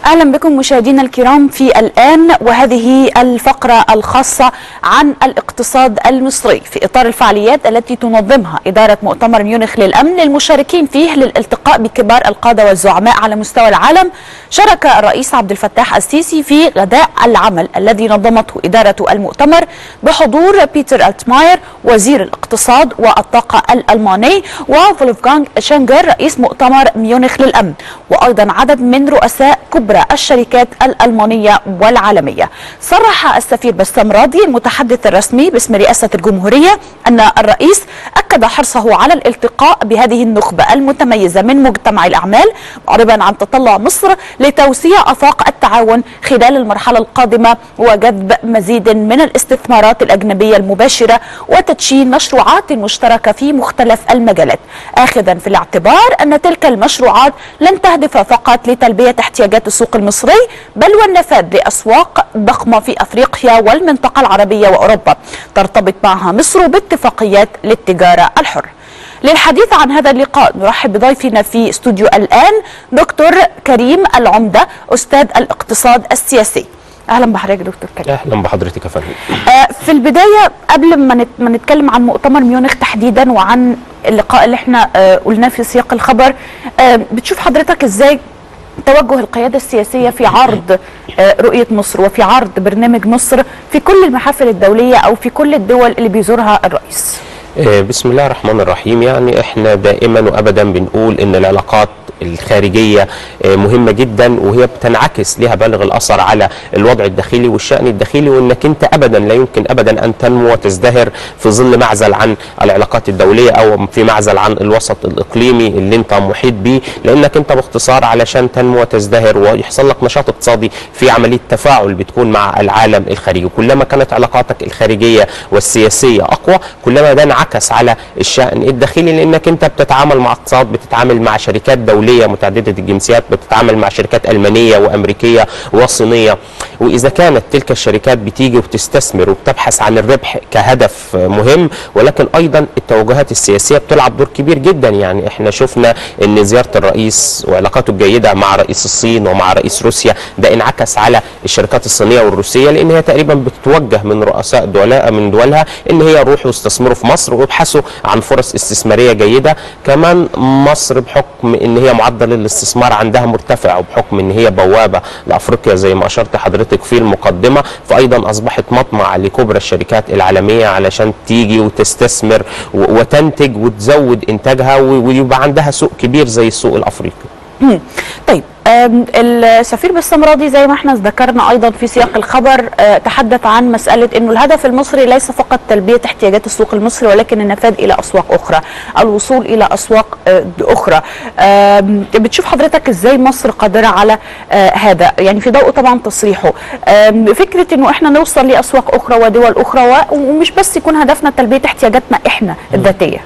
اهلا بكم مشاهدينا الكرام في الان وهذه الفقره الخاصه عن الاقتصاد المصري في اطار الفعاليات التي تنظمها اداره مؤتمر ميونخ للامن للمشاركين فيه للالتقاء بكبار القاده والزعماء على مستوى العالم شارك الرئيس عبد الفتاح السيسي في غداء العمل الذي نظمته اداره المؤتمر بحضور بيتر التماير وزير الاقتصاد والطاقه الالماني وفولفغانغ شنجر رئيس مؤتمر ميونخ للامن وايضا عدد من رؤساء كبرى الشركات الألمانية والعالمية صرح السفير بسام راضي المتحدث الرسمي باسم رئاسة الجمهورية أن الرئيس أكد حرصه على الالتقاء بهذه النخبة المتميزة من مجتمع الأعمال معربا عن تطلع مصر لتوسيع أفاق التعاون خلال المرحلة القادمة وجذب مزيد من الاستثمارات الأجنبية المباشرة وتدشين مشروعات مشتركة في مختلف المجالات آخذا في الاعتبار أن تلك المشروعات لن تهدف فقط لتلبية احتياجات السوق المصري بل والنفاذ لأسواق ضخمة في أفريقيا والمنطقة العربية وأوروبا ترتبط معها مصر باتفاقيات للتجارة الحرة للحديث عن هذا اللقاء نرحب بضيفنا في استوديو الآن دكتور كريم العمدة أستاذ الاقتصاد السياسي اهلا بحضرتك دكتور كريم اهلا بحضرتك يا فندم آه في البدايه قبل ما نت- ما نتكلم عن مؤتمر ميونخ تحديدا وعن اللقاء اللي احنا آه قلناه في سياق الخبر آه بتشوف حضرتك ازاي توجه القياده السياسيه في عرض آه رؤيه مصر وفي عرض برنامج مصر في كل المحافل الدوليه او في كل الدول اللي بيزورها الرئيس آه، بسم الله الرحمن الرحيم يعني احنا دائما وابدا بنقول ان العلاقات الخارجيه آه، مهمه جدا وهي بتنعكس لها بالغ الاثر على الوضع الداخلي والشان الداخلي وانك انت ابدا لا يمكن ابدا ان تنمو وتزدهر في ظل معزل عن العلاقات الدوليه او في معزل عن الوسط الاقليمي اللي انت محيط بيه لانك انت باختصار علشان تنمو وتزدهر ويحصل لك نشاط اقتصادي في عمليه تفاعل بتكون مع العالم الخارجي كلما كانت علاقاتك الخارجيه والسياسيه اقوى كلما ده انعكس على الشان الداخلي لانك انت بتتعامل مع اقتصاد بتتعامل مع شركات دوليه متعدده الجنسيات بتتعامل مع شركات المانيه وامريكيه وصينيه واذا كانت تلك الشركات بتيجي وبتستثمر وبتبحث عن الربح كهدف مهم ولكن ايضا التوجهات السياسيه بتلعب دور كبير جدا يعني احنا شفنا ان زياره الرئيس وعلاقاته الجيده مع رئيس الصين ومع رئيس روسيا ده انعكس على الشركات الصينيه والروسيه لان هي تقريبا بتتوجه من رؤساء دولها من دولها ان هي يروحوا يستثمروا في مصر ويبحثوا عن فرص استثماريه جيده كمان مصر بحكم ان هي معدل الاستثمار عندها مرتفع وبحكم ان هي بوابه لافريقيا زي ما اشرت حضرتك في المقدمه فايضا اصبحت مطمع لكبرى الشركات العالميه علشان تيجي وتستثمر و- وتنتج وتزود انتاجها و- ويبقى عندها سوق كبير زي السوق الافريقي مم. طيب آم، السفير بسام راضي زي ما احنا ذكرنا ايضا في سياق الخبر آه، تحدث عن مساله انه الهدف المصري ليس فقط تلبيه احتياجات السوق المصري ولكن النفاذ الى اسواق اخرى، الوصول الى اسواق آه، اخرى. آم، بتشوف حضرتك ازاي مصر قادره على آه، هذا؟ يعني في ضوء طبعا تصريحه. آم، فكره انه احنا نوصل لاسواق اخرى ودول اخرى و- ومش بس يكون هدفنا تلبيه احتياجاتنا احنا الذاتيه.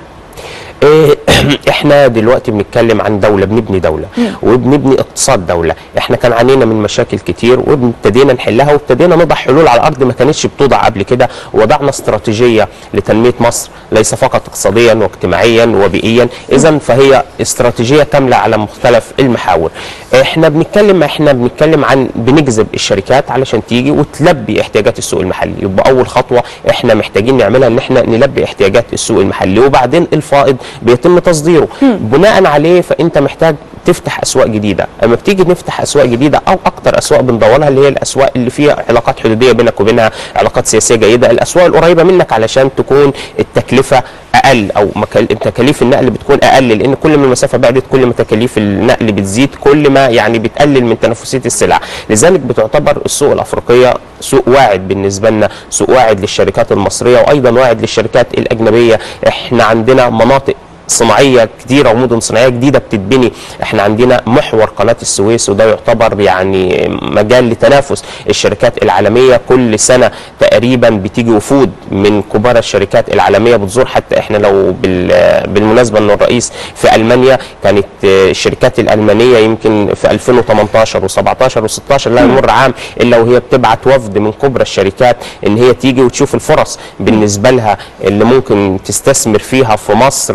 إيه، احنا دلوقتي بنتكلم عن دوله بنبني دوله وبنبني اقتصاد دوله احنا كان عانينا من مشاكل كتير وابتدينا نحلها وابتدينا نضع حلول على الارض ما كانتش بتوضع قبل كده وضعنا استراتيجيه لتنميه مصر ليس فقط اقتصاديا واجتماعيا وبيئيا اذا فهي استراتيجيه كامله على مختلف المحاور احنا بنتكلم احنا بنتكلم عن بنجذب الشركات علشان تيجي وتلبي احتياجات السوق المحلي يبقى اول خطوه احنا محتاجين نعملها ان احنا نلبي احتياجات السوق المحلي وبعدين الفائض بيتم تصديره بناء عليه فانت محتاج تفتح اسواق جديده اما بتيجي نفتح اسواق جديده او اكتر اسواق بندورها اللي هي الاسواق اللي فيها علاقات حدوديه بينك وبينها علاقات سياسيه جيده الاسواق القريبه منك علشان تكون التكلفه اقل او مكال- تكاليف النقل بتكون اقل لان كل ما المسافه بعدت كل ما تكاليف النقل بتزيد كل ما يعني بتقلل من تنافسيه السلع لذلك بتعتبر السوق الافريقيه سوق واعد بالنسبه لنا سوق واعد للشركات المصريه وايضا واعد للشركات الاجنبيه احنا عندنا مناطق صناعيه كتيره ومدن صناعيه جديده بتتبني احنا عندنا محور قناه السويس وده يعتبر يعني مجال لتنافس الشركات العالميه كل سنه تقريبا بتيجي وفود من كبار الشركات العالميه بتزور حتى احنا لو بال- بالمناسبه ان الرئيس في المانيا كانت آه، الشركات الالمانيه يمكن في 2018 و17 و16 لا يمر عام الا وهي بتبعت وفد من كبرى الشركات ان هي تيجي وتشوف الفرص بالنسبه لها اللي ممكن تستثمر فيها في مصر آه،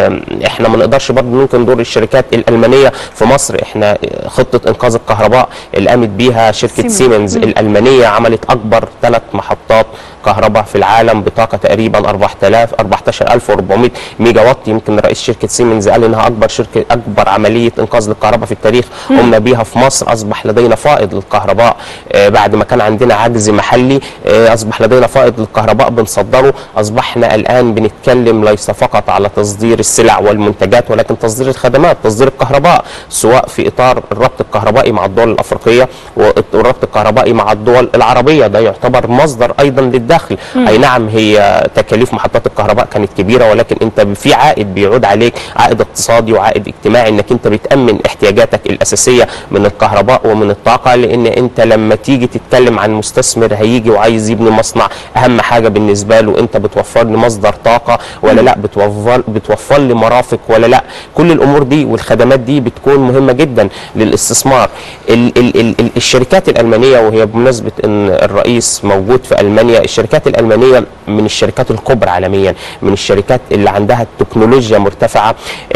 آه، احنا ما نقدرش برضه ممكن دور الشركات الالمانيه في مصر احنا خطه انقاذ الكهرباء اللي قامت بيها شركه سيمنز. سيمنز الالمانيه عملت اكبر ثلاث محطات كهرباء في العالم بطاقه تقريبا 4000 14400 ميجا وات يمكن رئيس شركه سيمنز قال انها اكبر شركه اكبر عمليه انقاذ للكهرباء في التاريخ قمنا بيها في مصر اصبح لدينا فائض للكهرباء آه، بعد ما كان عندنا عجز محلي آه، اصبح لدينا فائض للكهرباء بنصدره اصبحنا الان بنتكلم ليس فقط على تصدير السلع والمنتجات ولكن تصدير الخدمات تصدير الكهرباء سواء في اطار الربط الكهربائي مع الدول الافريقيه والربط الكهربائي مع الدول العربيه ده يعتبر مصدر ايضا للدخل اي نعم هي تكاليف محطات الكهرباء كانت كبيره ولكن انت في عائد بيعود عليك عائد اقتصادي وعائد اجتماعي انك انت بتامن احتياجاتك الاساسيه من الكهرباء ومن الطاقه لان انت لما تيجي تتكلم عن مستثمر هيجي وعايز يبني مصنع اهم حاجه بالنسبه له انت بتوفر لي مصدر طاقه ولا لا بتوفر بتوفر لي مرافق ولا لا كل الامور دي والخدمات دي بتكون مهمه جدا للاستثمار ال ال ال ال الشركات الالمانيه وهي بمناسبه ان الرئيس موجود في المانيا الشركات الالمانيه من الشركات الكبرى عالميا من الشركات اللي عندها التكنولوجيا مرتفعه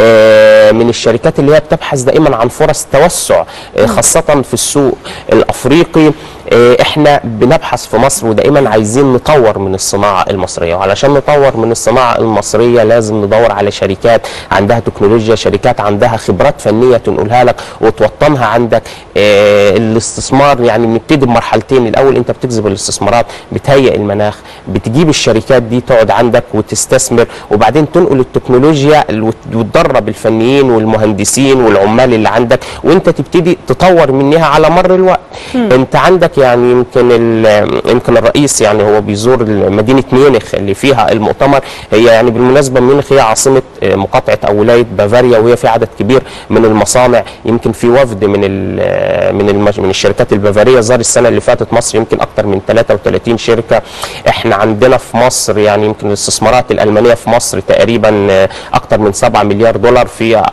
آه، من الشركات اللي هي بتبحث دائما عن فرص توسع آه، خاصه في السوق الافريقي آه، احنا بنبحث في مصر ودائما عايزين نطور من الصناعه المصريه وعلشان نطور من الصناعه المصريه لازم ندور على شركات عندها تكنولوجيا شركات عندها خبرات فنيه تنقلها لك وتوطنها عندك آه، الاستثمار يعني بنبتدي بمرحلتين الاول انت بتجذب الاستثمارات بتهيئ المناخ بتجيب الشركات دي تقعد عندك وتستثمر وبعدين تنقل التكنولوجيا وت- وتدرب الفنيين والمهندسين والعمال اللي عندك وانت تبتدي تطور منها على مر الوقت انت عندك يعني يمكن ال- يمكن الرئيس يعني هو بيزور مدينه ميونخ اللي فيها المؤتمر هي يعني بالمناسبه ميونخ هي عاصمه آه، مقاطعه او ولايه بافاريا وهي في عدد كبير من المصانع يمكن في وفد من ال- من المج- من الشركات البافاريه زار السنه اللي فاتت مصر يمكن اكثر من 33 شركه احنا عندنا في مصر يعني يمكن الاستثمارات الالمانيه في مصر تقريبا آه، اكثر من 7 مليار دولار في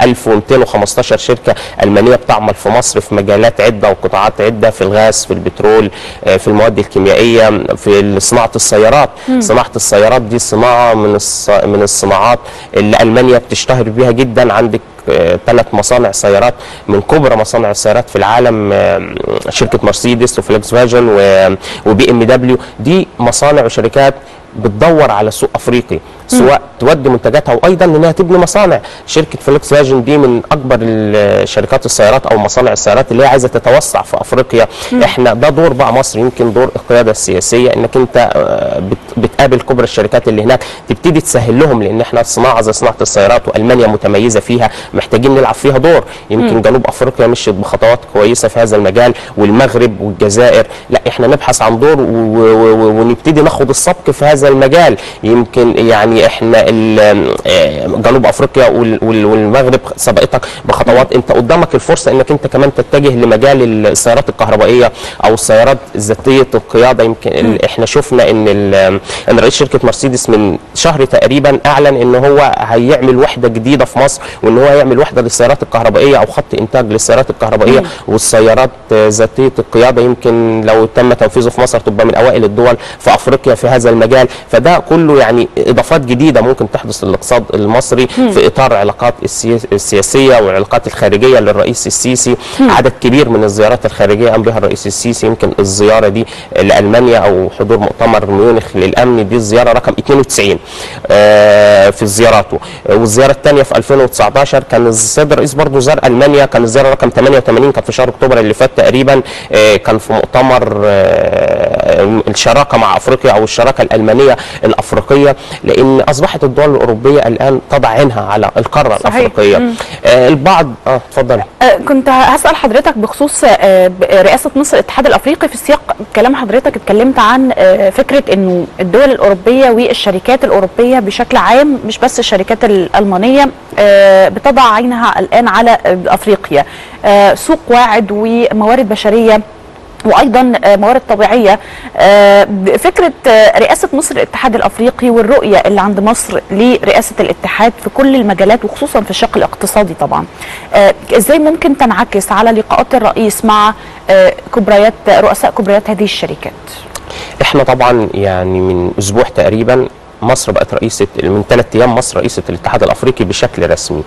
1215 شركه المانيه بتعمل في مصر في مجالات عده وقطاعات عده في الغاز في البترول آه، في المواد الكيميائيه في صناعه السيارات صناعه السيارات دي صناعه من الص- من الصناعات اللي المانيا بتشتهر بيها جدا عندك ثلاث مصانع سيارات من كبرى مصانع السيارات في العالم آه، شركه مرسيدس وفولكس فاجن و- وبي ام دبليو دي مصانع وشركات بتدور على سوق افريقي سواء تودي منتجاتها وايضا انها تبني مصانع شركه فولكس فاجن دي من اكبر ال- شركات السيارات او مصانع السيارات اللي هي عايزه تتوسع في افريقيا احنا ده دور بقى مصر يمكن دور القياده السياسيه انك انت آه، بت- بتقابل كبرى الشركات اللي هناك تبتدي تسهل لهم لان احنا صناعه زي صناعه السيارات والمانيا متميزه فيها محتاجين نلعب فيها دور يمكن جنوب افريقيا مشيت بخطوات كويسه في هذا المجال والمغرب والجزائر لا احنا نبحث عن دور و- و- و- ونبتدي ناخد السبق في هذا المجال يمكن يعني احنا ال- آه، جنوب افريقيا وال- وال- والمغرب سبقتك بخطوات انت قدامك الفرصه انك انت كمان تتجه لمجال السيارات الكهربائيه او السيارات ذاتيه القياده يمكن ال- احنا شفنا ان ال- ان رئيس شركه مرسيدس من شهر تقريبا اعلن ان هو هيعمل وحده جديده في مصر وان هو هيعمل وحده للسيارات الكهربائيه او خط انتاج للسيارات الكهربائيه والسيارات آه، ذاتيه القياده يمكن لو تم تنفيذه في مصر تبقى من اوائل الدول في افريقيا في هذا المجال فده كله يعني اضافات جديده ممكن تحدث للاقتصاد المصري في اطار علاقات السيا- السياسيه والعلاقات الخارجيه للرئيس السيسي عدد كبير من الزيارات الخارجيه قام بها الرئيس السيسي يمكن الزياره دي لالمانيا او حضور مؤتمر ميونخ للامن دي الزياره رقم 92 آه، في زياراته آه، والزياره الثانيه في 2019 كان السيد الرئيس برضه زار المانيا كان الزياره رقم 88 كان في شهر اكتوبر اللي فات تقريبا آه، كان في مؤتمر آه، الشراكه مع افريقيا او الشراكه الالمانيه الافريقيه لان اصبحت الدول الاوروبيه الان تضع عينها على القاره صحيح. الافريقيه آه، البعض اه اتفضلي آه، كنت هسأل حضرتك بخصوص آه، ب- رئاسة مصر الاتحاد الأفريقي في سياق كلام حضرتك اتكلمت عن آه، فكرة أنه الدول الأوروبية والشركات الأوروبية بشكل عام مش بس الشركات الألمانية آه، بتضع عينها الآن على آه، أفريقيا آه، سوق واعد وموارد بشرية وايضا آه، موارد طبيعيه آه، فكره آه، رئاسه مصر الاتحاد الافريقي والرؤيه اللي عند مصر لرئاسه الاتحاد في كل المجالات وخصوصا في الشق الاقتصادي طبعا آه، ازاي ممكن تنعكس على لقاءات الرئيس مع آه، كبريات رؤساء كبريات هذه الشركات احنا طبعا يعني من اسبوع تقريبا مصر بقت رئيسه من ثلاث ايام مصر رئيسه الاتحاد الافريقي بشكل رسمي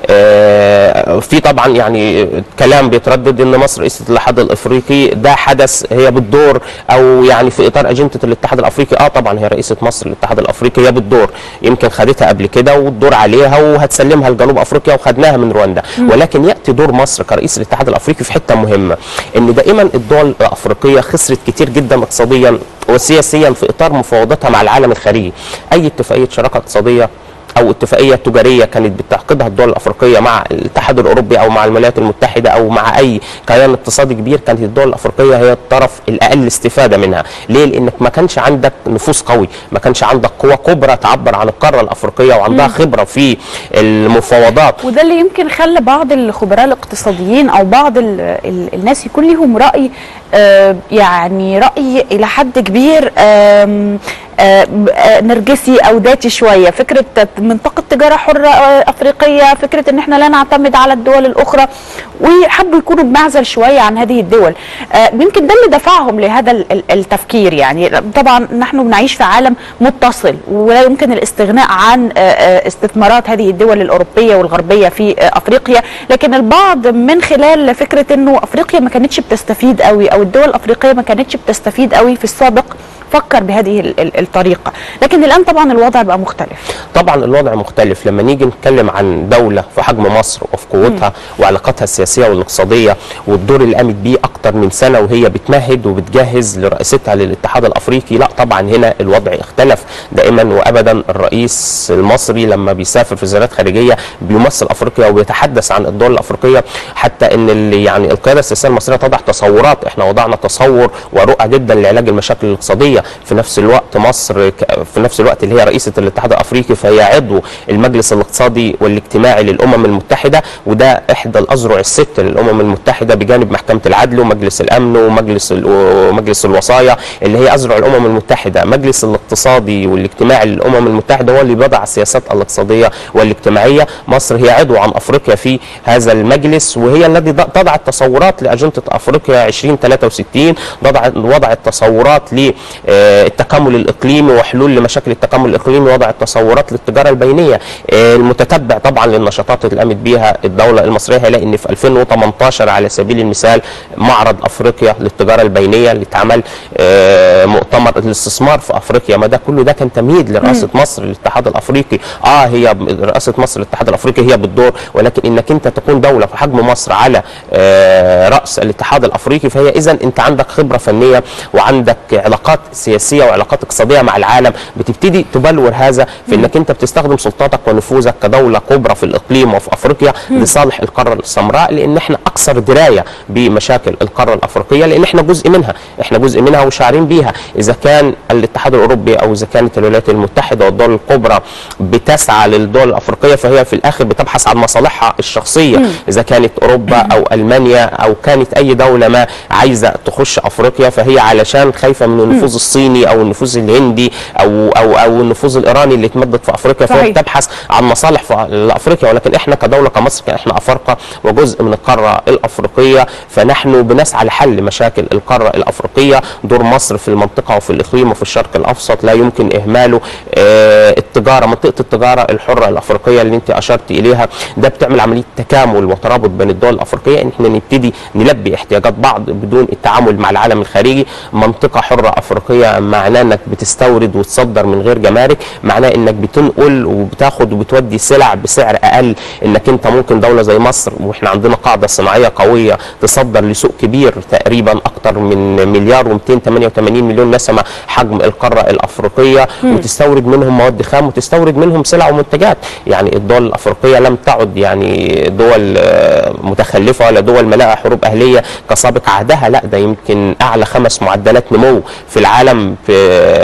آه، في طبعا يعني كلام بيتردد ان مصر رئيسه الاتحاد الافريقي ده حدث هي بالدور او يعني في اطار اجنده الاتحاد الافريقي اه طبعا هي رئيسه مصر الاتحاد الافريقي هي بالدور يمكن خدتها قبل كده والدور عليها وهتسلمها لجنوب افريقيا وخدناها من رواندا ولكن ياتي دور مصر كرئيس الاتحاد الافريقي في حته مهمه ان دائما الدول الافريقيه خسرت كتير جدا اقتصاديا وسياسيا في اطار مفاوضاتها مع العالم الخارجي اي اتفاقيه شراكه اقتصاديه او اتفاقيه تجاريه كانت بتعقدها الدول الافريقيه مع الاتحاد الاوروبي او مع الولايات المتحده او مع اي كيان اقتصادي كبير كانت الدول الافريقيه هي الطرف الاقل استفاده منها ليه لانك ما كانش عندك نفوذ قوي ما كانش عندك قوه كبرى تعبر عن القاره الافريقيه وعندها خبره في المفاوضات وده اللي يمكن خلى بعض الخبراء الاقتصاديين او بعض ال ال الناس يكون لهم راي آه يعني راي الى حد كبير آم آه، آه، نرجسي او ذاتي شويه فكره منطقه تجاره حره آه، افريقيه فكره ان احنا لا نعتمد على الدول الاخرى وحبوا يكونوا بمعزل شويه عن هذه الدول يمكن ده اللي دفعهم لهذا ال- ال- التفكير يعني طبعا نحن بنعيش في عالم متصل ولا يمكن الاستغناء عن استثمارات هذه الدول الاوروبيه والغربيه في افريقيا لكن البعض من خلال فكره انه افريقيا ما كانتش بتستفيد قوي او الدول الافريقيه ما كانتش بتستفيد قوي في السابق فكر بهذه ال- ال- الطريقه لكن الان طبعا الوضع بقى مختلف طبعا الوضع مختلف لما نيجي نتكلم عن دوله في حجم مصر وفي قوتها وعلاقاتها السياسيه والاقتصاديه والدور اللي قامت بيه اكتر من سنه وهي بتمهد وبتجهز لرئاستها للاتحاد الافريقي لا طبعا هنا الوضع اختلف دائما وابدا الرئيس المصري لما بيسافر في زيارات خارجيه بيمثل افريقيا وبيتحدث عن الدول الافريقيه حتى ان اللي يعني القياده السياسيه المصريه تضع تصورات احنا وضعنا تصور ورؤى جدا لعلاج المشاكل الاقتصاديه في نفس الوقت مصر ك- في نفس الوقت اللي هي رئيسه الاتحاد الافريقي فهي عضو المجلس الاقتصادي والاجتماعي للامم المتحده وده احدى الاذرع الست للامم المتحده بجانب محكمه العدل ومجلس الامن ومجلس ال- ومجلس الوصايا اللي هي اذرع الامم المتحده مجلس الاقتصادي والاجتماعي للامم المتحده هو اللي بيضع السياسات الاقتصاديه والاجتماعيه مصر هي عضو عن افريقيا في هذا المجلس وهي الذي ض- تضع التصورات لاجنده افريقيا 2063 وضع وضع التصورات للتكامل الاقليمي وحلول لمشاكل التكامل الاقليمي وضع التصورات للتجاره البينيه آه، المتتبع طبعا للنشاطات اللي قامت بيها الدوله المصريه هيلاقي ان في 2018 على سبيل المثال معرض افريقيا للتجاره البينيه اللي اتعمل آه، مؤتمر الاستثمار في افريقيا ما ده كله ده كان تمهيد لرئاسه مصر للاتحاد الافريقي اه هي رئاسه مصر للاتحاد الافريقي هي بالدور ولكن انك انت تكون دوله في حجم مصر على آه، راس الاتحاد الافريقي فهي اذا انت عندك خبره فنيه وعندك علاقات سياسيه وعلاقات اقتصاديه مع العالم بتبتدي تبلور هذا في انك انت بتستخدم سلطاتك ونفوذك كدوله كبرى في الاقليم وفي افريقيا لصالح القاره السمراء لان احنا اكثر درايه بمشاكل القاره الافريقيه لان احنا جزء منها احنا جزء منها وشاعرين بيها اذا كان الاتحاد الاوروبي او اذا كانت الولايات المتحده والدول الكبرى بتسعى للدول الافريقيه فهي في الاخر بتبحث عن مصالحها الشخصيه اذا كانت اوروبا او المانيا او كانت اي دوله ما عايزه تخش افريقيا فهي علشان خايفه من النفوذ الصيني او النفوذ الهندي او او او النفوذ الايراني اللي اتمدد في افريقيا فهي صحيح. بتبحث عن مصالح في لافريقيا ولكن احنا كدوله كمصر احنا افارقه وجزء من القاره الافريقيه فنحن بنسعى لحل مشاكل القاره الافريقيه دور مصر في المنطقه وفي الاقليم وفي الشرق الاوسط لا يمكن اهماله آه، التجاره منطقه التجاره الحره الافريقيه اللي انت اشرت اليها ده بتعمل عمليه تكامل وترابط بين الدول الافريقيه ان احنا نبتدي نلبي احتياجات بعض بدون التعامل مع العالم الخارجي منطقه حره افريقيه معناه انك بتستورد وتصدر من غير جمارك معناه انك بتنقل وبتاخد وبتودي سلع بسعر اقل انك انت ممكن دوله زي مصر واحنا عندنا قاعده صناعيه قويه تصدر لسوق كبير تقريبا اكتر من مليار و288 مليون نسمه حجم القاره الافريقيه وتستورد منهم مواد خام وتستورد منهم سلع ومنتجات يعني الدول الافريقيه لم تعد يعني دول آه، متخلفه ولا دول ملاءه حروب اهليه كسابق عهدها لا ده يمكن اعلى خمس معدلات نمو في العالم في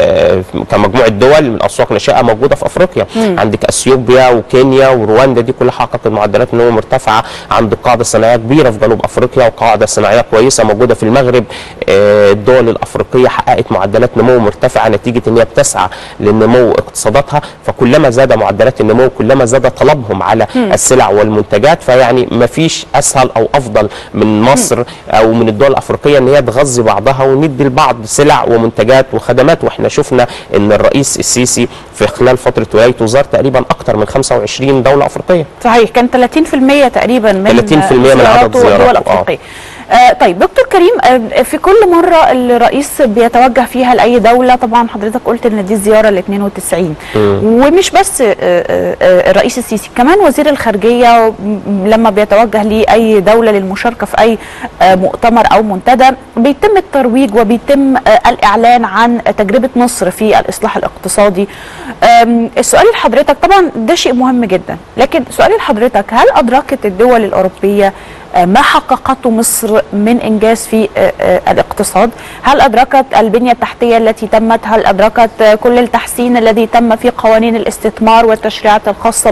في- كمجموعه دول من اسواق نشأه موجوده في افريقيا عندك اثيوبيا وكينيا ورواندا دي كلها حققت معدلات نمو مرتفعه عندك قاعده صناعيه كبيره في جنوب افريقيا وقاعده صناعيه كويسه موجوده في المغرب آه، الدول الافريقيه حققت معدلات نمو مرتفعه نتيجه ان هي بتسعى للنمو اقتصاداتها فكلما زاد معدلات النمو كلما زاد طلبهم على السلع والمنتجات فيعني ما فيش اسهل او افضل من مصر او من الدول الافريقيه ان هي تغذي بعضها وندي لبعض سلع ومنتجات وخدمات واحنا شفنا ان الرئيس السيسي في خلال فتره ولايته زار تقريبا اكثر من 25 دوله افريقيه صحيح كان 30% تقريبا من 30% من عدد زياراته زياراته، الدول آه. الافريقيه آه طيب دكتور كريم آه في كل مره الرئيس بيتوجه فيها لاي دوله طبعا حضرتك قلت ان دي الزياره ال 92 ومش بس آه آه آه الرئيس السيسي كمان وزير الخارجيه م- لما بيتوجه لاي دوله للمشاركه في اي آه مؤتمر او منتدى بيتم الترويج وبيتم آه الاعلان عن تجربه مصر في الاصلاح الاقتصادي آم، السؤال لحضرتك طبعا ده شيء مهم جدا لكن سؤالي لحضرتك هل ادركت الدول الاوروبيه آه، ما حققته مصر من انجاز في آه، آه، الاقتصاد؟ هل ادركت البنيه التحتيه التي تمت؟ هل ادركت آه، كل التحسين الذي تم في قوانين الاستثمار والتشريعات الخاصه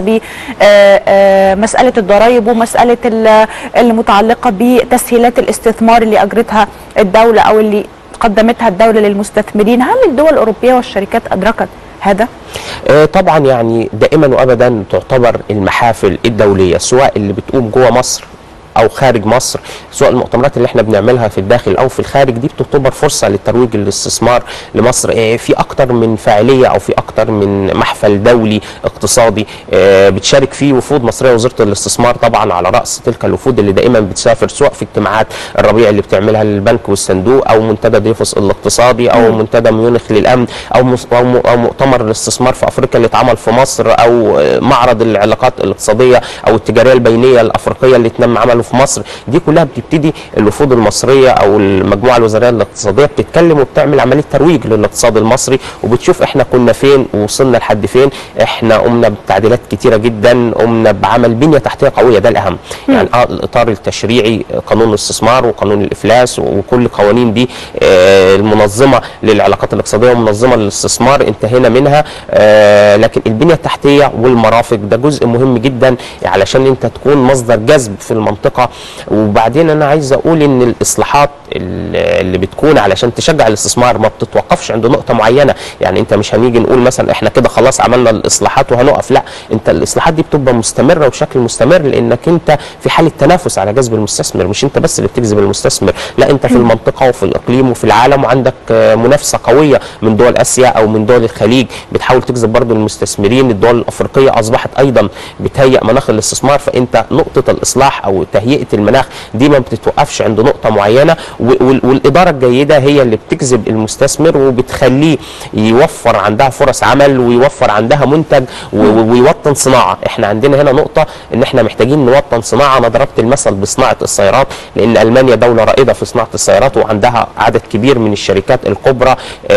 بمساله الضرائب ومساله ال- المتعلقه بتسهيلات الاستثمار اللي اجرتها الدوله او اللي قدمتها الدوله للمستثمرين؟ هل الدول الاوروبيه والشركات ادركت هذا؟ آه، طبعا يعني دائما وابدا تعتبر المحافل الدوليه سواء اللي بتقوم جوه مصر او خارج مصر سواء المؤتمرات اللي احنا بنعملها في الداخل او في الخارج دي بتعتبر فرصه للترويج الاستثمار لمصر آه، في اكتر من فاعليه او في اكتر من محفل دولي اقتصادي آه، بتشارك فيه وفود مصريه وزاره الاستثمار طبعا على راس تلك الوفود اللي دائما بتسافر سواء في اجتماعات الربيع اللي بتعملها البنك والصندوق او منتدى ديفوس الاقتصادي او منتدى ميونخ للامن او مس- او م- أو مؤتمر الاستثمار في افريقيا اللي اتعمل في مصر او آه، معرض العلاقات الاقتصاديه او التجاريه البينيه الافريقيه اللي تم عمله في مصر دي كلها بتبتدي الوفود المصريه او المجموعه الوزاريه الاقتصاديه بتتكلم وبتعمل عمليه ترويج للاقتصاد المصري وبتشوف احنا كنا فين ووصلنا لحد فين احنا قمنا بتعديلات كتيره جدا قمنا بعمل بنيه تحتيه قويه ده الاهم يعني اه الاطار التشريعي آه، قانون الاستثمار وقانون الافلاس وكل القوانين دي آه، المنظمه للعلاقات الاقتصاديه ومنظمه للاستثمار انتهينا منها آه، لكن البنيه التحتيه والمرافق ده جزء مهم جدا علشان انت تكون مصدر جذب في المنطقه وبعدين انا عايز اقول ان الاصلاحات اللي اللي بتكون علشان تشجع الاستثمار ما بتتوقفش عند نقطه معينه يعني انت مش هنيجي نقول مثلا احنا كده خلاص عملنا الاصلاحات وهنقف لا انت الاصلاحات دي بتبقى مستمره وبشكل مستمر لانك انت في حاله تنافس على جذب المستثمر مش انت بس اللي بتجذب المستثمر لا انت في المنطقه وفي الاقليم وفي العالم وعندك آه، منافسه قويه من دول اسيا او من دول الخليج بتحاول تجذب برضو المستثمرين الدول الافريقيه اصبحت ايضا بتهيئ مناخ الاستثمار فانت نقطه الاصلاح او تهيئه المناخ دي ما بتتوقفش عند نقطه معينه و- وال- والاداره الجيده هي اللي بتجذب المستثمر وبتخليه يوفر عندها فرص عمل ويوفر عندها منتج و- و- ويوطن صناعه احنا عندنا هنا نقطه ان احنا محتاجين نوطن صناعه انا ضربت المثل بصناعه السيارات لان المانيا دوله رائده في صناعه السيارات وعندها عدد كبير من الشركات الكبرى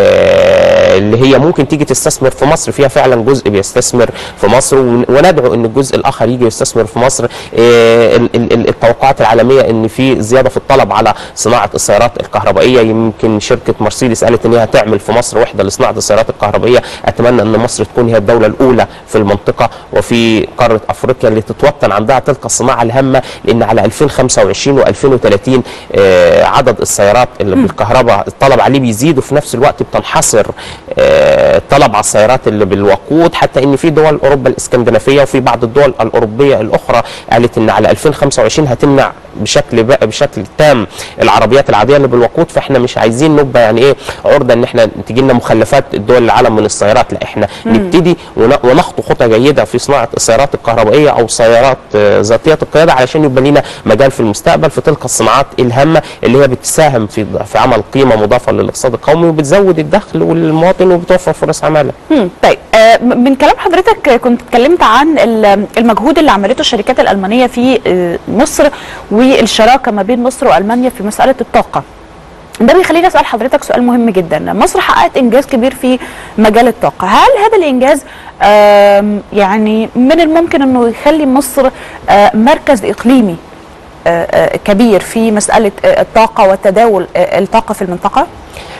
آه، اللي هي ممكن تيجي تستثمر في مصر فيها فعلا جزء بيستثمر في مصر ون- وندعو ان الجزء الاخر يجي يستثمر في مصر آه، ال- ال- ال- التوقعات العالميه ان في زياده في الطلب على صناعه السيارات الكهربائيه يمكن شركه مرسيدس قالت ان هي هتعمل في مصر وحده لصناعه السيارات الكهربائيه اتمنى ان مصر تكون هي الدوله الاولى في المنطقه وفي قاره افريقيا اللي تتوطن عندها تلك الصناعه الهامه لان على 2025 و2030 آه، عدد السيارات اللي بالكهرباء الطلب عليه بيزيد وفي نفس الوقت بتنحصر آه، الطلب على السيارات اللي بالوقود حتى ان في دول اوروبا الاسكندنافيه وفي بعض الدول الاوروبيه الاخرى قالت ان على 2025 هتمنع بشكل بقى بشكل تام العربيات العاديه اللي بالوقود فاحنا مش عايزين نبقى يعني ايه عرضه ان احنا تجي لنا مخلفات الدول العالم من السيارات لا احنا نبتدي ون- ونخطو خطى جيده في صناعه السيارات الكهربائيه او سيارات آه، ذاتيه القياده علشان يبقى لنا مجال في المستقبل في تلك الصناعات الهامه اللي هي بتساهم في في عمل قيمه مضافه للاقتصاد القومي وبتزود الدخل والمواطن وبتوفر فرص عمل مم. طيب آه، م- من كلام حضرتك آه، كنت اتكلمت عن ال- المجهود اللي عملته الشركات الألمانية في آه، مصر والشراكة ما بين مصر وألمانيا في مسألة الطاقة ده بيخليني اسال حضرتك سؤال مهم جدا مصر حققت انجاز كبير في مجال الطاقه هل هذا الانجاز آم، يعني من الممكن انه يخلي مصر آه، مركز اقليمي آه، آه، كبير في مساله آه، الطاقه وتداول آه، الطاقه في المنطقه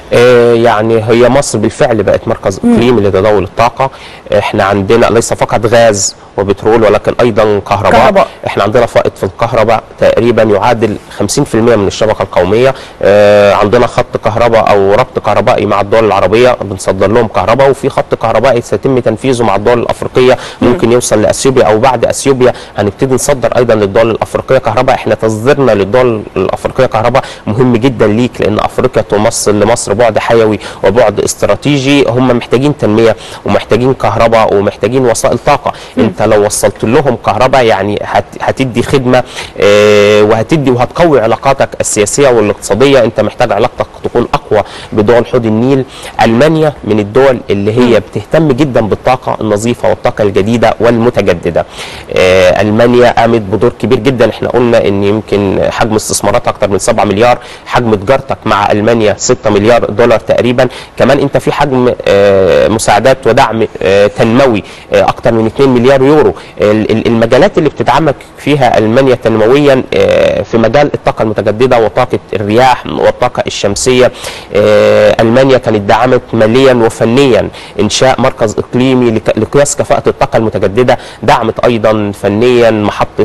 آه، يعني هي مصر بالفعل بقت مركز اقليمي لتداول الطاقه احنا عندنا ليس فقط غاز وبترول ولكن ايضا كهرباء, كهرباء. احنا عندنا فائض في الكهرباء تقريبا يعادل 50% من الشبكه القوميه آه، عندنا خط كهرباء او ربط كهربائي مع الدول العربيه بنصدر لهم كهرباء وفي خط كهربائي سيتم تنفيذه مع الدول الافريقيه ممكن يوصل لاثيوبيا او بعد اثيوبيا هنبتدي نصدر ايضا للدول الافريقيه كهرباء احنا تصديرنا للدول الافريقيه كهرباء مهم جدا ليك لان افريقيا تمثل لمصر بعد حيوي وبعد استراتيجي هم محتاجين تنميه ومحتاجين كهرباء ومحتاجين وسائل طاقه انت لو وصلت لهم كهرباء يعني هت هتدي خدمه آه، وهتدي وهتقوي علاقاتك السياسيه والاقتصاديه انت محتاج علاقتك تكون اقوى بدول حوض النيل المانيا من الدول اللي هي بتهتم جدا بالطاقه النظيفه والطاقه الجديده والمتجدده آه، المانيا قامت بدور كبير جدا احنا قلنا ان يمكن حجم استثماراتها اكتر من 7 مليار حجم تجارتك مع المانيا 6 مليار دولار تقريبا كمان انت في حجم آه، مساعدات ودعم آه، تنموي آه، اكتر من 2 مليار يورو ال- ال- المجالات اللي بتدعمك فيها المانيا تنمويا آه، في مجال الطاقه المتجدده وطاقه الرياح والطاقه الشمسيه آه، المانيا كانت دعمت ماليا وفنيا انشاء مركز اقليمي لك- لقياس كفاءه الطاقه المتجدده دعمت ايضا فنيا محطه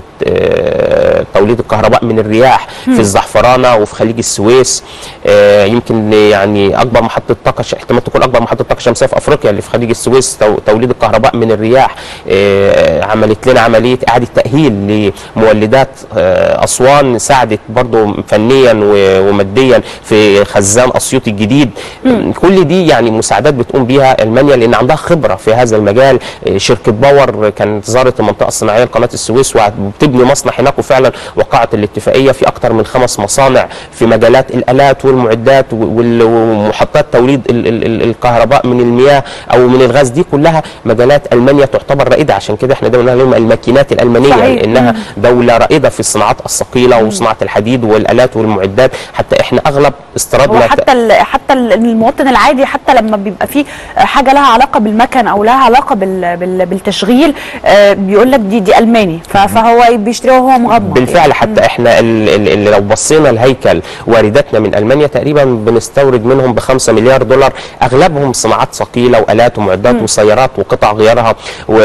آه، توليد الكهرباء من الرياح في الزعفرانه وفي خليج السويس آه، يمكن يعني اكبر محطه طاقه ش- احتمال تكون اكبر محطه طاقه شمسيه في افريقيا اللي في خليج السويس تو- توليد الكهرباء من الرياح آه، عملت لنا عمليه اعاده تاهيل لمولدات آه، اسوان ساعدت برضو فنيا و- وماديا في خزان اسيوط الجديد كل دي يعني مساعدات بتقوم بيها المانيا لان عندها خبره في هذا المجال آه، شركه باور كانت زارت المنطقه الصناعيه لقناه السويس وبتبني مصنع هناك وفعلا وقعت الاتفاقيه في اكثر من خمس مصانع في مجالات الالات والمعدات وال- ومحطات توليد ال- ال- ال- الكهرباء من المياه او من الغاز دي كلها مجالات المانيا تعتبر رائده عشان كده احنا دايما لهم الماكينات الالمانيه صحيح. لانها دوله رائده في الصناعات الثقيله وصناعه الحديد والالات والمعدات حتى احنا اغلب هو استيرادنا حتى ال- حتى ال- المواطن العادي حتى لما بيبقى في حاجه لها علاقه بالمكن او لها علاقه بال بال بالتشغيل آه، بيقول لك دي دي الماني ف- فهو بيشتريها وهو مغمض بالفعل حتى احنا ال- ال- اللي لو بصينا الهيكل وارداتنا من المانيا تقريبا بنستورد منهم ب 5 مليار دولار اغلبهم صناعات ثقيله والات ومعدات وسيارات وقطع غيارها و...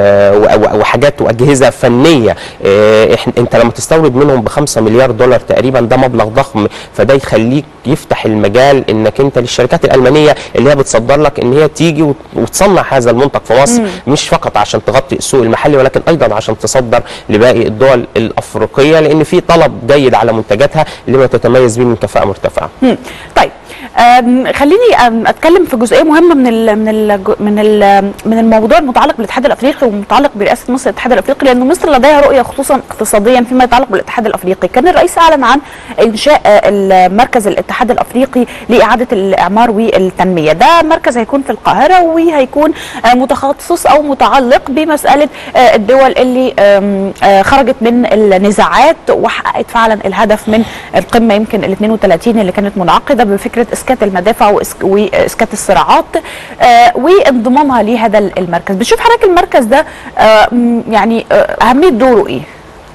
و... وحاجات واجهزه فنيه اه، إحنا انت لما تستورد منهم ب 5 مليار دولار تقريبا ده مبلغ ضخم فده يخليك يفتح المجال انك انت للشركات الالمانيه اللي هي بتصدر لك ان هي تيجي وت- وتصنع هذا المنتج في مصر مش فقط عشان تغطي السوق المحلي ولكن ايضا عشان تصدر لباقي الدول الافريقيه لان في طلب جيد على منتجاتها لما تتميز به من كفاءه مرتفعه. مم. طيب أم، خليني أم، اتكلم في جزئيه مهمه من ال من ال من ال من الموضوع المتعلق بالاتحاد الافريقي والمتعلق برئاسه مصر الاتحاد الافريقي لانه مصر لديها رؤيه خصوصا اقتصاديا فيما يتعلق بالاتحاد الافريقي كان الرئيس اعلن عن انشاء آه، مركز الاتحاد الافريقي لاعاده الاعمار والتنميه ده مركز هيكون في القاهره وهيكون آه، متخصص او متعلق بمساله آه، الدول اللي آم، آه، خرجت من النزاعات وحققت فعلا الهدف من القمه يمكن ال 32 اللي كانت منعقده بفكره اسكات المدافع وإسك- واسكات الصراعات آه، وانضمامها لهذا المركز بتشوف حضرتك المركز ده آه، م، يعني آه، اهميه دوره ايه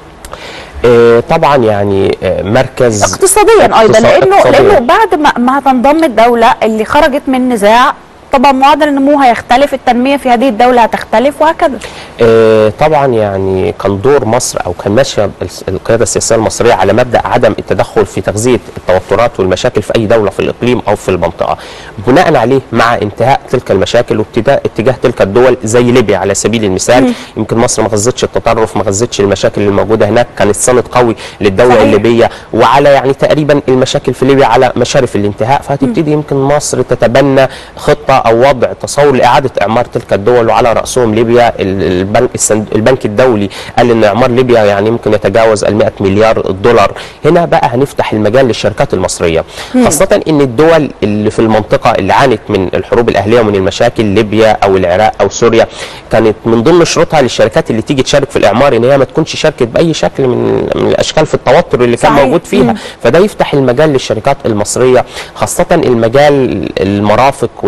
اه، طبعا يعني اه، مركز اقتصاديا ايضا اقتصاد- لانه اقتصادياً. لانه بعد ما ما هتنضم الدوله اللي خرجت من نزاع طبعا معدل النمو هيختلف التنميه في هذه الدوله هتختلف وهكذا آه، طبعا يعني كان دور مصر او كان ماشيه الس- القياده السياسيه المصريه على مبدا عدم التدخل في تغذيه التوترات والمشاكل في اي دوله في الاقليم او في المنطقه. بناء عليه مع انتهاء تلك المشاكل وابتداء اتجاه تلك الدول زي ليبيا على سبيل المثال يمكن مصر ما غذتش التطرف ما غذتش المشاكل اللي موجوده هناك كانت سند قوي للدوله صحيح. الليبيه وعلى يعني تقريبا المشاكل في ليبيا على مشارف الانتهاء فهتبتدي يمكن مصر تتبنى خطه او وضع تصور لاعاده اعمار تلك الدول وعلى راسهم ليبيا ال- البنك السند- البنك الدولي قال ان اعمار ليبيا يعني يمكن يتجاوز ال 100 مليار دولار هنا بقى هنفتح المجال للشركات المصريه خاصه ان الدول اللي في المنطقه اللي عانت من الحروب الاهليه ومن المشاكل ليبيا او العراق او سوريا كانت من ضمن شروطها للشركات اللي تيجي تشارك في الاعمار ان هي ما تكونش شاركت باي شكل من من الاشكال في التوتر اللي كان صحيح. موجود فيها فده يفتح المجال للشركات المصريه خاصه المجال المرافق والبنيه التحتيه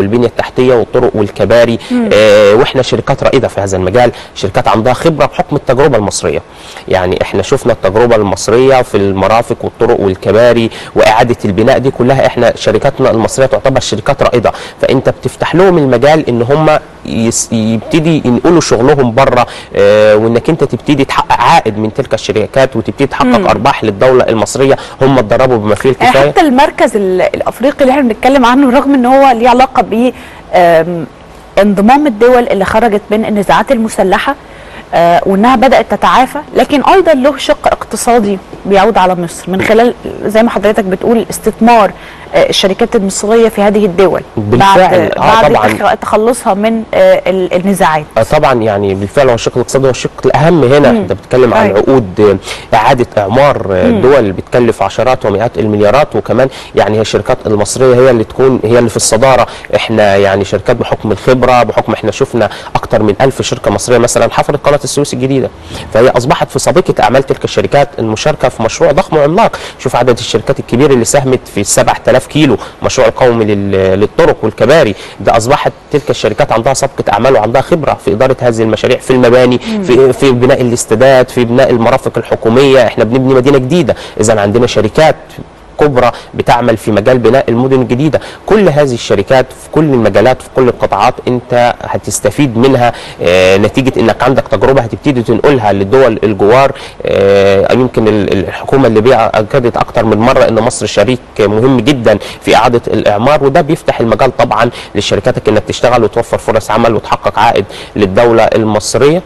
التحتيه والطرق والكباري آه واحنا شركات رائده في هذا المجال شركات عندها خبره بحكم التجربه المصريه يعني احنا شفنا التجربه المصريه في المرافق والطرق والكباري واعاده البناء دي كلها احنا شركاتنا المصريه تعتبر شركات رائده فانت بتفتح لهم المجال ان هم يس- يبتدي ينقلوا شغلهم بره آه وانك انت تبتدي تحقق عائد من تلك الشركات وتبتدي تحقق ارباح للدوله المصريه هم اتدربوا بما فيه يعني الكفايه حتى المركز ال- الافريقي اللي احنا بنتكلم عنه رغم ان هو ليه علاقه ب آم، انضمام الدول اللي خرجت من النزاعات المسلحه آه، وانها بدات تتعافى لكن ايضا له شق اقتصادي بيعود على مصر من خلال زي ما حضرتك بتقول استثمار آه، الشركات المصريه في هذه الدول بالفعل. بعد آه، بعد طبعاً. تخ- تخلصها من آه، ال- النزاعات آه طبعا يعني بالفعل هو الشق الاقتصادي هو الشق الاهم هنا انت بتتكلم عن أيوة. عقود آه، اعاده اعمار آه، الدول بتكلف عشرات ومئات المليارات وكمان يعني هي الشركات المصريه هي اللي تكون هي اللي في الصداره احنا يعني شركات بحكم الخبره بحكم احنا شفنا اكتر من ألف شركه مصريه مثلا حفرت قناه السويس الجديده فهي اصبحت في سابقه اعمال تلك الشركات المشاركه في مشروع ضخم وعملاق شوف عدد الشركات الكبير اللي ساهمت في 7000 كيلو مشروع القومي لل- للطرق والكباري ده اصبحت تلك الشركات عندها سابقه اعمال وعندها خبره في اداره هذه المشاريع في المباني في في بناء الاستادات في بناء المرافق الحكوميه احنا بنبني مدينه جديده اذا عندنا شركات كبرى بتعمل في مجال بناء المدن الجديده كل هذه الشركات في كل المجالات في كل القطاعات انت هتستفيد منها آه نتيجه انك عندك تجربه هتبتدي تنقلها للدول الجوار آه يمكن ال- الحكومه الليبيه اكدت اكتر من مره ان مصر شريك مهم جدا في اعاده الاعمار وده بيفتح المجال طبعا لشركاتك انك تشتغل وتوفر فرص عمل وتحقق عائد للدوله المصريه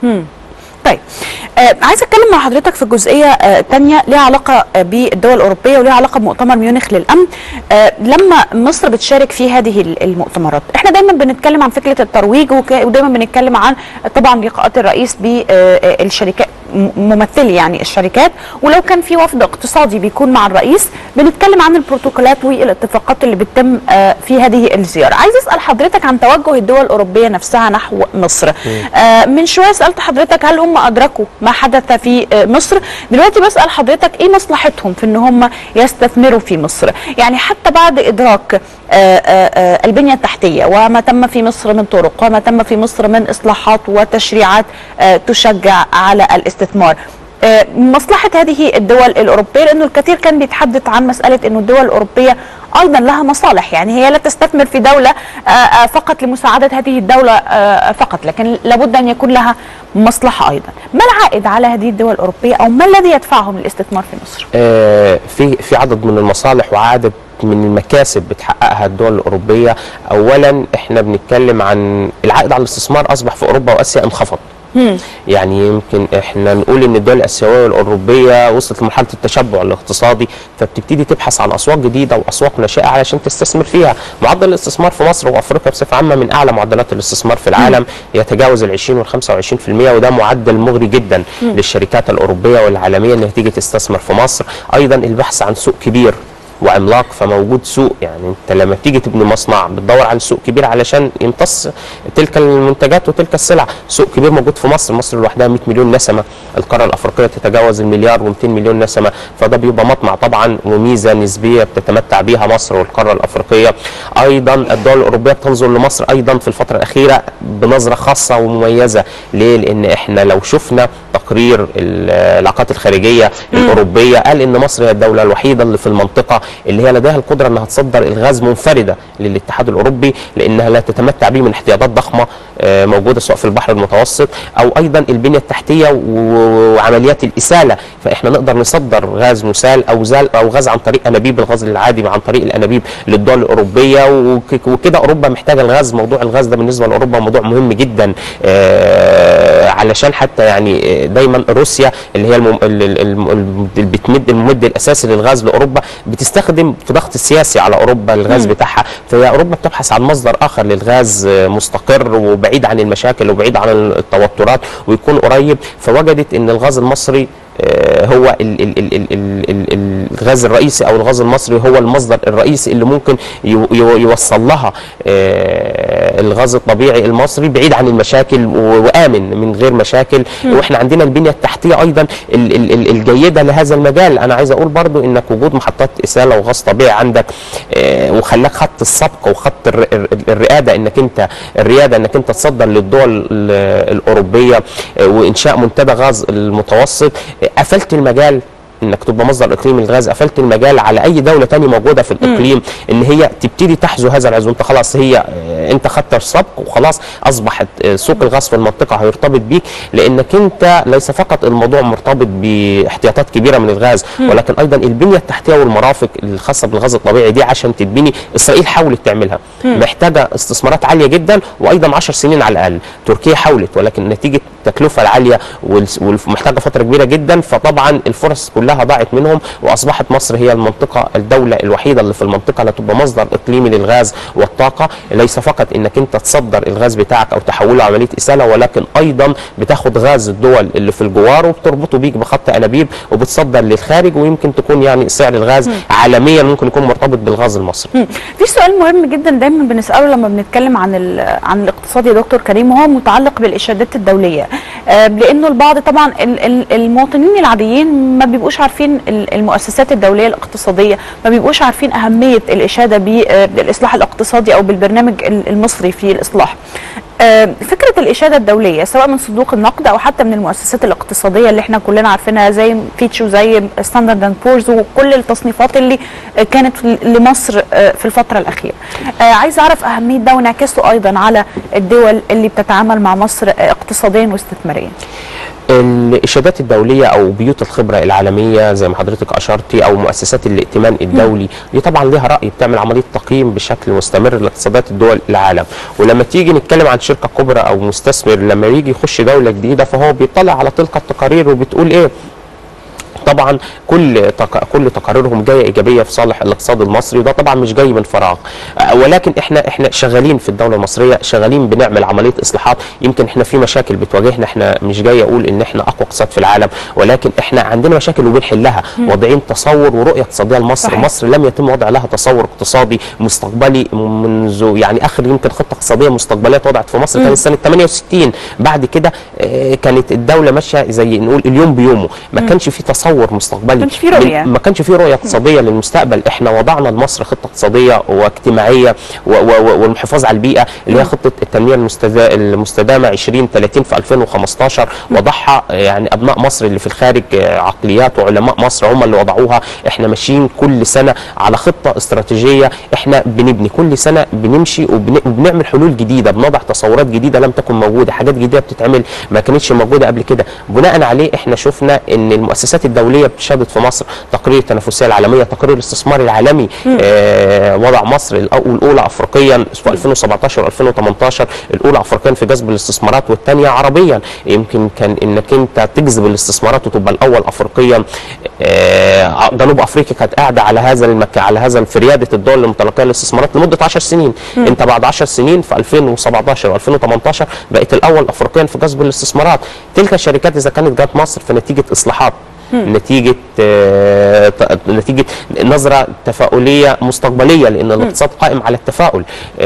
طيب آه عايزه اتكلم مع حضرتك في جزئيه آه تانية ليها علاقه آه بالدول الاوروبيه وليها علاقه بمؤتمر ميونخ للامن آه لما مصر بتشارك في هذه ال- المؤتمرات احنا دايما بنتكلم عن فكره الترويج وك- ودايما بنتكلم عن طبعا لقاءات الرئيس بالشركات ممثلي يعني الشركات ولو كان في وفد اقتصادي بيكون مع الرئيس بنتكلم عن البروتوكولات والاتفاقات اللي بتتم آه في هذه الزياره عايز اسال حضرتك عن توجه الدول الاوروبيه نفسها نحو مصر آه من شويه سالت حضرتك هل هم ادركوا ما حدث في آه مصر دلوقتي بسال حضرتك ايه مصلحتهم في ان هم يستثمروا في مصر يعني حتى بعد ادراك آه، آه، آه، البنيه التحتيه وما تم في مصر من طرق وما تم في مصر من اصلاحات وتشريعات آه، تشجع على الاستثمار آه، مصلحه هذه الدول الاوروبيه لانه الكثير كان بيتحدث عن مساله انه الدول الاوروبيه ايضا لها مصالح يعني هي لا تستثمر في دوله آه، آه، فقط لمساعده هذه الدوله آه، فقط لكن لابد ان يكون لها مصلحه ايضا ما العائد على هذه الدول الاوروبيه او ما الذي يدفعهم للاستثمار في مصر آه، في في عدد من المصالح وعدد من المكاسب بتحققها الدول الاوروبيه اولا احنا بنتكلم عن العائد على الاستثمار اصبح في اوروبا واسيا انخفض يعني يمكن احنا نقول ان الدول الاسيويه والاوروبيه وصلت لمرحله التشبع الاقتصادي فبتبتدي تبحث عن اسواق جديده واسواق ناشئه علشان تستثمر فيها معدل الاستثمار في مصر وافريقيا بصفه عامه من اعلى معدلات الاستثمار في العالم يتجاوز ال 20 وال 25% وده معدل مغري جدا للشركات الاوروبيه والعالميه انها تيجي تستثمر في مصر ايضا البحث عن سوق كبير وعملاق فموجود سوق يعني انت لما تيجي تبني مصنع بتدور على سوق كبير علشان يمتص تلك المنتجات وتلك السلع سوق كبير موجود في مصر مصر لوحدها 100 مليون نسمه القاره الافريقيه تتجاوز المليار و200 مليون نسمه فده بيبقى مطمع طبعا وميزه نسبيه بتتمتع بيها مصر والقاره الافريقيه ايضا الدول الاوروبيه بتنظر لمصر ايضا في الفتره الاخيره بنظره خاصه ومميزه ليه لان احنا لو شفنا تقرير العلاقات الخارجيه الاوروبيه قال ان مصر هي الدوله الوحيده اللي في المنطقه اللي هي لديها القدره انها تصدر الغاز منفرده للاتحاد الاوروبي لانها لا تتمتع به من احتياطات ضخمه آه، موجوده سواء في البحر المتوسط او ايضا البنيه التحتيه و- وعمليات الاساله فاحنا نقدر نصدر غاز مسال او زال او غاز عن طريق انابيب الغاز العادي عن طريق الانابيب للدول الاوروبيه وك- وكده اوروبا محتاجه الغاز موضوع الغاز ده بالنسبه لاوروبا موضوع مهم جدا آه، علشان حتى يعني آه، دايما روسيا اللي هي الم- ال- ال- الم- الم- اللي بتمد الممد الاساسي للغاز لاوروبا بتستخدم في ضغط سياسي على اوروبا الغاز بتاعها فهي اوروبا بتبحث عن مصدر اخر للغاز آه، مستقر وبعيد عن المشاكل وبعيد عن التوترات ويكون قريب فوجدت ان الغاز المصري آه، هو ال ال ال ال ال ال الغاز الرئيسي او الغاز المصري هو المصدر الرئيسي اللي ممكن يو- يو- يوصل لها آه، الغاز الطبيعي المصري بعيد عن المشاكل و- وامن من غير مشاكل واحنا عندنا البنيه التحتيه ايضا ال ال ال الجيده لهذا المجال انا عايز اقول برضو انك وجود محطات اساله وغاز طبيعي عندك آه، وخلاك خط السبق وخط الر- الر- الرئاده انك انت الرياده انك انت تصدر للدول ال- الاوروبيه آه، وانشاء منتدى غاز المتوسط آه، قفلت المجال انك تبقى مصدر اقليمي للغاز قفلت المجال على اي دوله تانية موجوده في الاقليم ان هي تبتدي تحذو هذا العزو انت خلاص هي آه، انت خدت السبق وخلاص اصبحت آه، سوق الغاز في المنطقه هيرتبط بيك لانك انت ليس فقط الموضوع مرتبط باحتياطات كبيره من الغاز ولكن ايضا البنيه التحتيه والمرافق الخاصه بالغاز الطبيعي دي عشان تتبني اسرائيل حاولت تعملها محتاجه استثمارات عاليه جدا وايضا 10 سنين على الاقل تركيا حاولت ولكن نتيجه التكلفه العاليه وال- ومحتاجه فتره كبيره جدا فطبعا الفرص كلها ضاعت منهم واصبحت مصر هي المنطقه الدوله الوحيده اللي في المنطقه اللي تبقى مصدر اقليمي للغاز والطاقه ليس فقط انك انت تصدر الغاز بتاعك او تحوله عمليه اساله ولكن ايضا بتاخد غاز الدول اللي في الجوار وبتربطه بيك بخط انابيب وبتصدر للخارج ويمكن تكون يعني سعر الغاز عالميا ممكن يكون مرتبط بالغاز المصري مم. في سؤال مهم جدا دايما بنساله لما بنتكلم عن ال- عن الاقتصاد يا دكتور كريم وهو متعلق بالاشادات الدوليه آه، لانه البعض طبعا ال- ال- المواطنين العاديين ما بيبقوش عارفين ال- المؤسسات الدوليه الاقتصاديه ما بيبقوش عارفين اهميه الاشاده بالاصلاح الاقتصادي او بالبرنامج ال- المصري في الاصلاح آه، فكره الاشاده الدوليه سواء من صندوق النقد او حتى من المؤسسات الاقتصاديه اللي احنا كلنا عارفينها زي فيتش وزي ستاندرد اند بورز وكل التصنيفات اللي آه، كانت لمصر آه، في الفتره الاخيره. آه، عايز اعرف اهميه ده وانعكاسه ايضا على الدول اللي بتتعامل مع مصر آه، اقتصاديا واستثماريا. الاشادات الدوليه او بيوت الخبره العالميه زي ما حضرتك اشرتي او مؤسسات الائتمان الدولي دي طبعا ليها راي بتعمل عمليه تقييم بشكل مستمر لاقتصادات الدول العالم ولما تيجي نتكلم عن شركه كبرى او مستثمر لما يجي يخش دوله جديده فهو بيطلع على تلك التقارير وبتقول ايه طبعا كل تق... كل تقاريرهم جايه ايجابيه في صالح الاقتصاد المصري وده طبعا مش جاي من فراغ آه، ولكن احنا احنا شغالين في الدوله المصريه شغالين بنعمل عمليه اصلاحات يمكن احنا في مشاكل بتواجهنا احنا مش جاي اقول ان احنا اقوى اقتصاد في العالم ولكن احنا عندنا مشاكل وبنحلها واضعين تصور ورؤيه اقتصاديه لمصر صحيح. مصر لم يتم وضع لها تصور اقتصادي مستقبلي منذ يعني اخر يمكن خطه اقتصاديه مستقبليه اتوضعت في مصر كانت سنه 68 بعد كده آه، كانت الدوله ماشيه زي نقول اليوم بيومه ما كانش في تصور مستقبلي كانش في رؤية. من- ما كانش في رؤيه اقتصاديه للمستقبل احنا وضعنا لمصر خطه اقتصاديه واجتماعيه و- و- و- والحفاظ على البيئه اللي هي خطه التنميه المستدا- المستدامه 2030 في 2015 وضعها يعني ابناء مصر اللي في الخارج آه، عقليات وعلماء مصر هم اللي وضعوها احنا ماشيين كل سنه على خطه استراتيجيه احنا بنبني كل سنه بنمشي وبن- وبنعمل حلول جديده بنضع تصورات جديده لم تكن موجوده حاجات جديده بتتعمل ما كانتش موجوده قبل كده بناء عليه احنا شفنا ان المؤسسات الدوليه شهدت في مصر تقرير التنافسيه العالميه تقرير الاستثمار العالمي آه وضع مصر الأو- الاولى افريقيا في 2017 و2018 الاولى افريقيا في جذب الاستثمارات والثانيه عربيا يمكن كان انك انت تجذب الاستثمارات وتبقى الاول افريقيا آه جنوب افريقيا كانت قاعده على هذا المك... على هذا في رياده الدول المتلقيه للاستثمارات لمده 10 سنين انت بعد 10 سنين في 2017 و2018 بقيت الاول افريقيا في جذب الاستثمارات تلك الشركات اذا كانت جات مصر فنتيجه اصلاحات نتيجه آه، ت- نتيجه نظره تفاؤليه مستقبليه لان الاقتصاد قائم على التفاؤل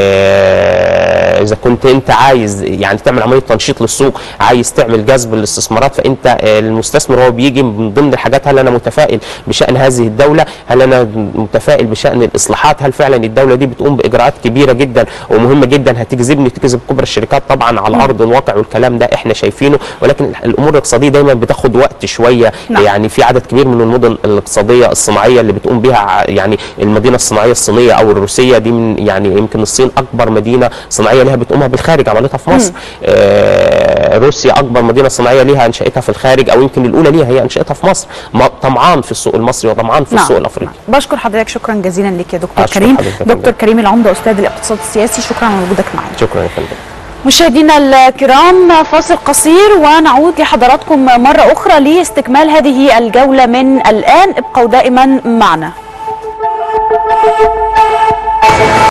آه، اذا كنت انت عايز يعني تعمل عمليه تنشيط للسوق عايز تعمل جذب للاستثمارات فانت آه، المستثمر هو بيجي من ضمن الحاجات هل انا متفائل بشان هذه الدوله هل انا متفائل بشان الاصلاحات هل فعلا الدوله دي بتقوم باجراءات كبيره جدا ومهمه جدا هتجذبني وتجذب كبرى الشركات طبعا على ارض الواقع والكلام ده احنا شايفينه ولكن الامور الاقتصاديه دايما بتاخد وقت شويه نعم. يعني في عدد كبير من المدن الاقتصاديه الصناعيه اللي بتقوم بها ع- يعني المدينه الصناعيه الصينيه او الروسيه دي من يعني يمكن الصين اكبر مدينه صناعيه لها بتقومها بالخارج عملتها في مصر آه روسيا اكبر مدينه صناعيه ليها انشاتها في الخارج او يمكن الاولى ليها هي انشاتها في مصر ما- طمعان في السوق المصري وطمعان في السوق الافريقي بشكر حضرتك شكرا جزيلا لك يا دكتور أشكر كريم حضرتك يا دكتور فندم. كريم العمده استاذ الاقتصاد السياسي شكرا على وجودك معنا شكرا يا فندم مشاهدينا الكرام فاصل قصير ونعود لحضراتكم مرة أخرى لاستكمال هذه الجولة من الآن ابقوا دائما معنا